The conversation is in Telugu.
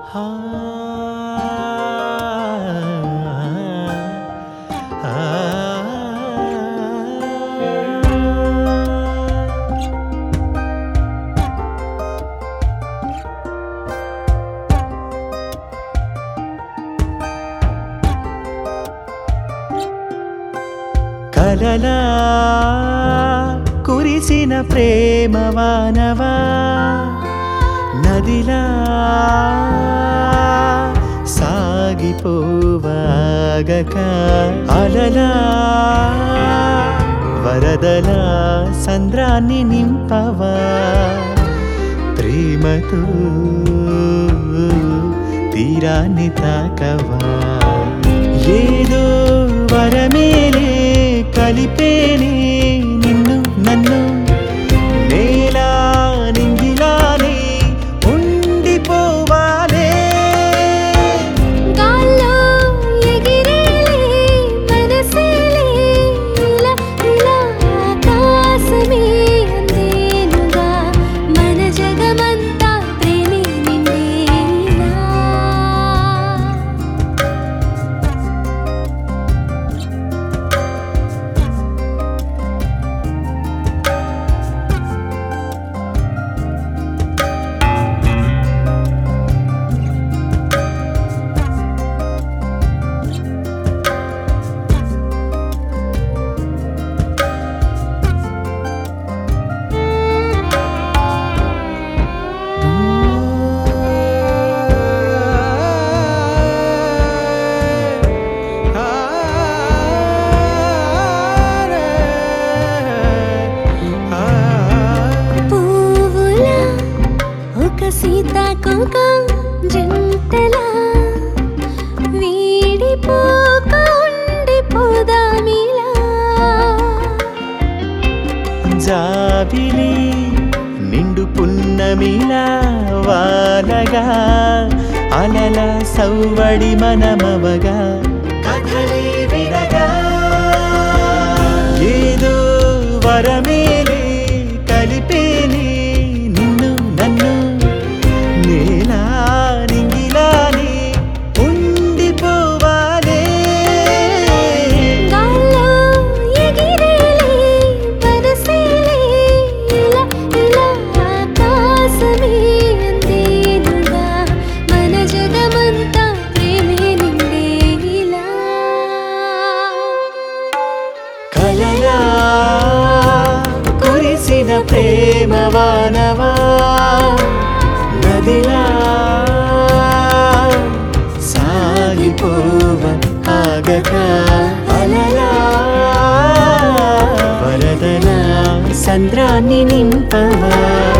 కలలా కురిసిన ప్రేమ వానవా నదిలా సాగిపోవాగక అలలా వరదలా సంద్రాన్ని నింపవా ప్రేమతో తీరాన్ని తాకవా ఏదో వరమేలే కలిపేనే నిన్ను నన్ను నేలా నింగిలానే ఉండిపోవాలే గాల్లో ఎగిరేలే మనసేలే ఇలా ఇలా ఆకాశమే అందేనుగా మన జగమంతా ప్రేమే నిండేలా పువ్వులా ఒక సీతాకోక జంటలా వీడిపోక ఉండిపోదామిలా జాబిలి నిండు పున్నమిలా వాలగా అలల సవ్వడి మనమవగా కథలే వినగా ఏదో వరమేలే కలిపేనే నిన్ను నన్ను నేలా నింగిలానే ఉండిపోవాలే గాల్లో ఎగిరేలే మనసేలే ఇలా ఇలా ఆకాశమే అందేనుగా మన జగమంతా ప్రేమే నిండేలా కలలా కురిసిన ప్రేమ వానవా నదిలా సాగిపోవ ఆగక అలలా వరదలా సంద్రాన్ని నింపవా